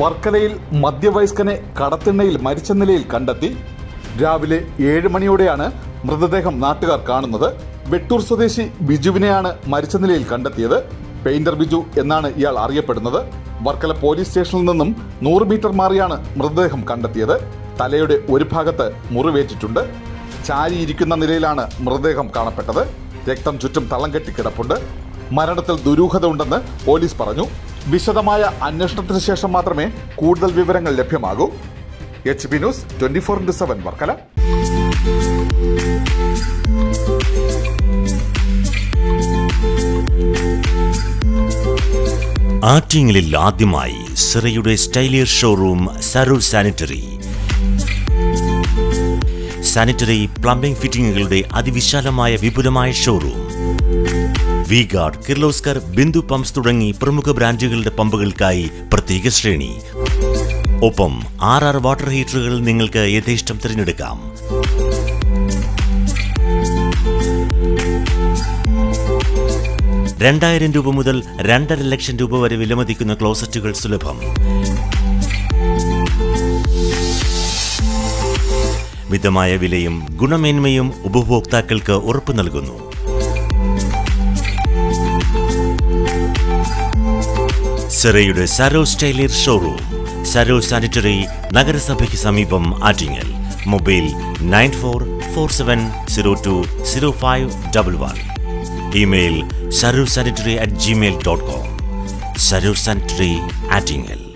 വർക്കലയിൽ മധ്യവയസ്കനെ കടത്തിണ്ണയിൽ മരിച്ച നിലയിൽ കണ്ടെത്തി രാവിലെ ഏഴ് മണിയോടെയാണ് മൃതദേഹം നാട്ടുകാർ കാണുന്നത് വെട്ടൂർ സ്വദേശി ബിജുവിനെയാണ് മരിച്ച നിലയിൽ കണ്ടെത്തിയത് പെയിന്റർ ബിജു എന്നാണ് ഇയാൾ അറിയപ്പെടുന്നത് വർക്കല പോലീസ് സ്റ്റേഷനിൽ നിന്നും നൂറ് മീറ്റർ മാറിയാണ് മൃതദേഹം കണ്ടെത്തിയത് തലയുടെ ഒരു ഭാഗത്ത് മുറിവേറ്റിട്ടുണ്ട് ചാരിയിരിക്കുന്ന നിലയിലാണ് മൃതദേഹം കാണപ്പെട്ടത് രക്തം ചുറ്റും തളം കെട്ടി കിടപ്പുണ്ട് മരണത്തിൽ ദുരൂഹത ഉണ്ടെന്ന് പോലീസ് പറഞ്ഞു വിശദമായ അന്വേഷണത്തിന് ശേഷം മാത്രമേ കൂടുതൽ വിവരങ്ങൾ ലഭ്യമാകൂ H P news twenty four into seven Varkala ആറ്റിങ്ങലിൽ ആദ്യമായി സിറയുടെ സ്റ്റൈലിയർ showroom Saroor sanitary sanitary plumbing ഫിറ്റിംഗുകളുടെ അതിവിശാലമായ വിപുലമായ showroom V Guard Kirloskar Bindu pumps തുടങ്ങി പ്രമുഖ ബ്രാൻഡുകളുടെ പമ്പുകൾക്കായി പ്രത്യേക ശ്രേണി ഒപ്പം ആർ ആർ വാട്ടർ ഹീറ്ററുകൾ നിങ്ങൾക്ക് യഥേഷ്ടം തിരഞ്ഞെടുക്കാം രണ്ടായിരം രൂപ മുതൽ രണ്ടര ലക്ഷം രൂപ വരെ വിലമതിക്കുന്ന ക്ലോസറ്റുകൾ സുലഭം മിതമായ വിലയും ഗുണമേന്മയും ഉപഭോക്താക്കൾക്ക് ഉറപ്പു നൽകുന്നു സിറയുടെ സരോ സ്റ്റൈലിയർ ഷോറൂം സരോ സാനിറ്ററി നഗരസഭയ്ക്ക് സമീപം Attingal mobile nine four four seven zero two zero five double one email Saro sanitary at Gmail dot com Saro sanitary Attingal